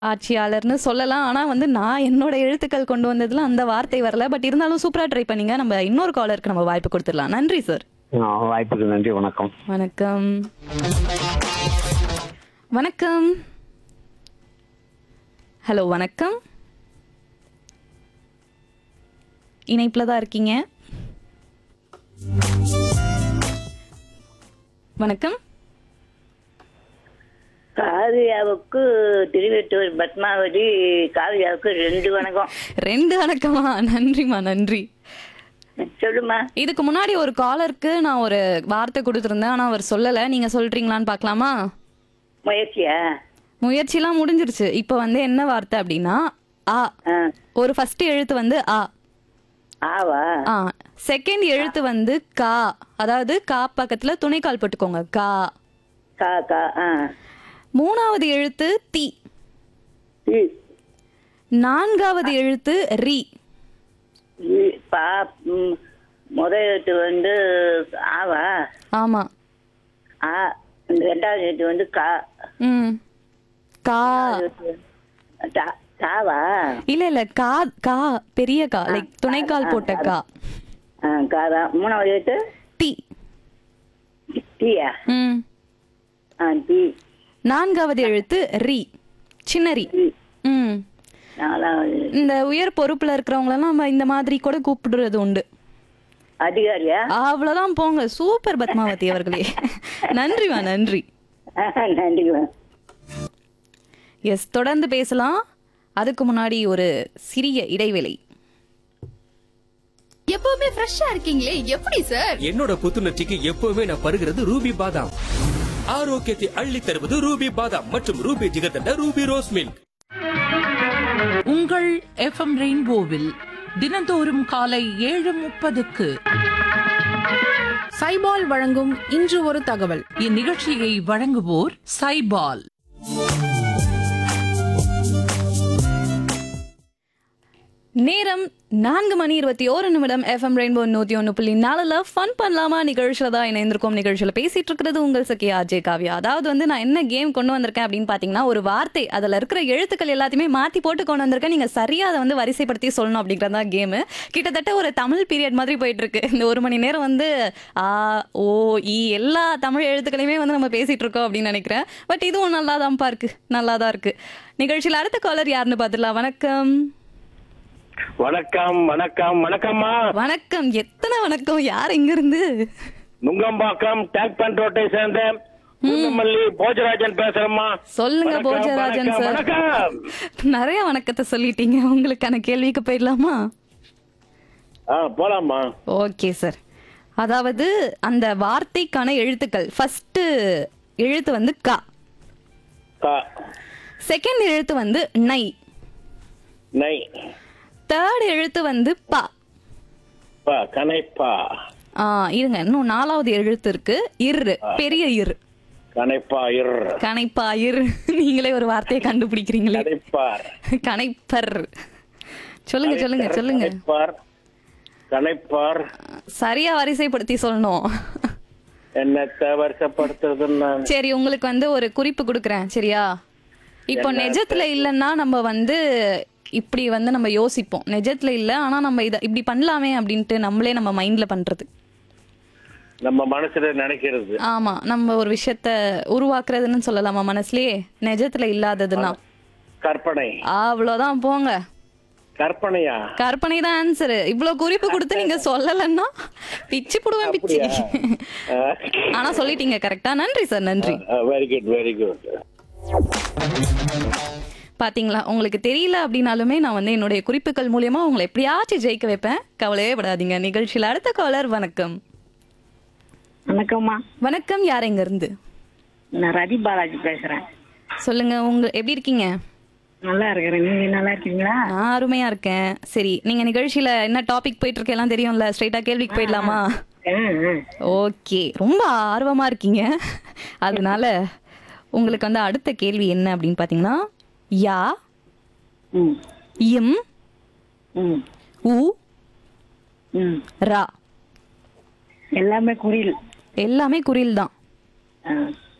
ஆட்சியாளர்னு சொல்லலாம் ஆனா வந்து நான் என்னோட எழுத்துக்கள் கொண்டு வந்ததுல அந்த வார்த்தை வரல பட் இருந்தாலும் சூப்பரா ட்ரை பண்ணீங்க நம்ம இன்னொரு காலருக்கு நம்ம வாய்ப்பு கொடுத்துடலாம் நன்றி சார் ஆ, வாய்ப்புக்கு நன்றி வணக்கம் வணக்கம் வணக்கம் ஹலோ வணக்கம் இணைப்பில் தான் இருக்கீங்க வணக்கம் காவியாவுக்கு திருவெட்டூர் பத்மாவதி காவியாவுக்கு ரெண்டு வணக்கம் ரெண்டு வணக்கமா நன்றிம்மா நன்றி சொல்லுமா இதுக்கு முன்னாடி ஒரு காலருக்கு நான் ஒரு வார்த்தை கொடுத்துருந்தேன் ஆனா அவர் சொல்லல நீங்க சொல்றீங்களான்னு பார்க்கலாமா முயற்சியா முயற்சிலாம் முடிஞ்சிருச்சு இப்போ வந்து என்ன வார்த்தை அப்படின்னா ஆ ஆ, ஒரு ஃபர்ஸ்ட் எழுத்து வந்து ஆ ஆவா ஆ செகண்ட் எழுத்து வந்து கா அதாவது கா பக்கத்துல துணைக்கால் போட்டுக்கோங்க கா கா கா ஆ மூணாவது எழுத்து தி இ, நான்காவது எழுத்து ரி இ, பா ம், முத எழுத்து வந்து ஆவா ஆமா ஆ இந்த ரெண்டாவது எழுத்து வந்து கா ம் கா தா- தாவா இல்ல இல்ல கா கா பெரிய கா லைக் துணைக்கால் போட்ட கா ஆ, காதா மூணாவது எழுத்து டி டீயா ம் ஆ டீ நான்காவது எழுத்து ரி சின்ன ரி டீ. ம் நாலாவது இந்த உயர் பொறுப்புல இருக்கிறவங்களெல்லாம் நம்ம இந்த மாதிரி கூட கூப்பிடுறது உண்டு அதிகாரியா அவ்வளவுதான் போங்க சூப்பர் பத்மாவதி அவர்களே நன்றிமா நன்றி ஆ, நன்றிமா எஸ் தொடர்ந்து பேசலாம் அதுக்கு முன்னாடி ஒரு சிறிய இடைவேளை எப்பவுமே ஃப்ரெஷ்ஷா இருக்கீங்களே எப்படி சார் என்னோட புத்துணர்ச்சிக்கு எப்பவுமே நான் பருகிறது ரூபி பாதாம் ஆரோக்கியத்தை அள்ளி தருவது ரூபி பாதாம் மற்றும் Ruby jigarthanda Ruby rose milk உங்கள் எஃப்எம் ரெயின்போவில் தினந்தோறும் காலை ஏழு முப்பதுக்கு சைபால் வழங்கும் இன்று ஒரு தகவல் இந்நிகழ்ச்சியை வழங்குவோர் சைபால் நேரம் நான்கு மணி இருபத்தி ஓரு நிமிடம் எஃப்எம் ரெயின்போ நூத்தி ஒன்று புள்ளி நாலுல ஃபன் பண்ணலாமா நிகழ்ச்சியில தான் இணைந்திருக்கோம் நிகழ்ச்சியில பேசிட்டு இருக்கிறது உங்கள் சக்கியா அஜய் காவ்யா அதாவது வந்து நான் என்ன கேம் கொண்டு வந்திருக்கேன் அப்படின்னு பாத்தீங்கன்னா ஒரு வார்த்தை அதுல இருக்கிற எழுத்துக்கள் எல்லாத்தையுமே மாத்தி போட்டு கொண்டு வந்திருக்கேன் நீங்க சரியா அதை வந்து வரிசைப்படுத்தி சொல்லணும் அப்படிங்கறதா கேம் கிட்டத்தட்ட ஒரு தமிழ் பீரியட் மாதிரி போயிட்டு இருக்கு இந்த ஒரு மணி நேரம் வந்து ஆ ஓ இ எல்லா தமிழ் எழுத்துக்களையுமே வந்து நம்ம பேசிட்டு இருக்கோம் அப்படின்னு நினைக்கிறேன் பட் இதுவும் நல்லா தான்ப்பா இருக்கு நல்லா தான் இருக்கு நிகழ்ச்சியில் அடுத்த காலர் யாருன்னு பார்த்துடலாம் வணக்கம் வணக்கம் வணக்கம் வணக்கம்மா வணக்கம் எத்தனை வணக்கம் யார் எங்க இருந்து நுங்கம்பாக்கம் டேக் பண்ட் ரோட்டை சேர்ந்த குந்தமல்லி போஜராஜன் பேசுறேம்மா சொல்லுங்க வணக்கம், போஜராஜன் வணக்கம், சார் வணக்கம் நிறைய வணக்கத்தை சொல்லிட்டீங்க உங்களுக்கான கேள்விக்கு போயிடலாமா ஆ போலாமா ஓகே சார் அதாவது அந்த வார்த்தைக்கான எழுத்துக்கள் ஃபர்ஸ்ட் எழுத்து வந்து கா கா செகண்ட் எழுத்து வந்து நை நை தேர்ட் எழுத்து வந்து பா பா கனைப்பா ஆ இருங்க இன்னும் நாலாவது எழுத்து இருக்கு இரு பெரிய இரு கனைப்பா இர் கணைப்பா இரு நீங்களே ஒரு வார்த்தையை கண்டுபிடிக்கிறீங்களே கனைப்பார் கணைப்பர் சொல்லுங்க சொல்லுங்க சொல்லுங்க கனைப்பார் கனைப்பார் சரியா வரிசைப்படுத்தி சொல்லணும் என்னத்தை வருஷப்படுத்துறதுன்னு நான் சரி உங்களுக்கு வந்து ஒரு குறிப்பு கொடுக்குறேன் சரியா இப்போ நெஜத்துல இல்லைன்னா நம்ம வந்து இப்படி வந்து நம்ம யோசிப்போம் நெஜத்துல இல்ல ஆனா நம்ம இத இப்படி பண்ணலாமே அப்படின்ட்டு நம்மளே நம்ம மைண்ட்ல பண்றது நம்ம மனசுல நினைக்கிறது ஆமா நம்ம ஒரு விஷயத்த உருவாக்குறதுன்னு சொல்லலாமா மனசுலயே நெஜத்துல இல்லாததுன்னா கற்பனை அவ்வளவுதான் போங்க கற்பனையா கற்பனை தான் ஆன்சர் இவ்வளவு குறிப்பு கொடுத்து நீங்க சொல்லலைன்னா பிச்சு புடுவேன் பிச்சு ஆனா சொல்லிட்டீங்க கரெக்டா நன்றி சார் நன்றி வெரி குட் வெரி குட் பாத்தீங்களா உங்களுக்கு தெரியல அப்படின்னாலுமே நான் வந்து என்னுடைய குறிப்புகள் மூலியமா உங்களை எப்படியாச்சும் ஜெயிக்க வைப்பேன் கவலையே படாதீங்க நிகழ்ச்சியில் அடுத்த காலர் வணக்கம் வணக்கம்மா வணக்கம் யார் எங்க இருந்து நான் ரதி பாலாஜி பேசுறேன் சொல்லுங்க உங்க எப்படி இருக்கீங்க நல்லா இருக்கிறேன் நீங்க நல்லா இருக்கீங்களா நான் அருமையா இருக்கேன் சரி நீங்க நிகழ்ச்சியில என்ன டாபிக் போயிட்டு இருக்கு எல்லாம் தெரியும்ல ஸ்ட்ரைட்டா கேள்விக்கு போயிடலாமா ஓகே ரொம்ப ஆர்வமா இருக்கீங்க அதனால உங்களுக்கு வந்து அடுத்த கேள்வி என்ன அப்படின்னு பாத்தீங்கன்னா யா ம் இம் ம் உ ம் ரா எல்லாமே குறில் எல்லாமே குறில் தான் ஆ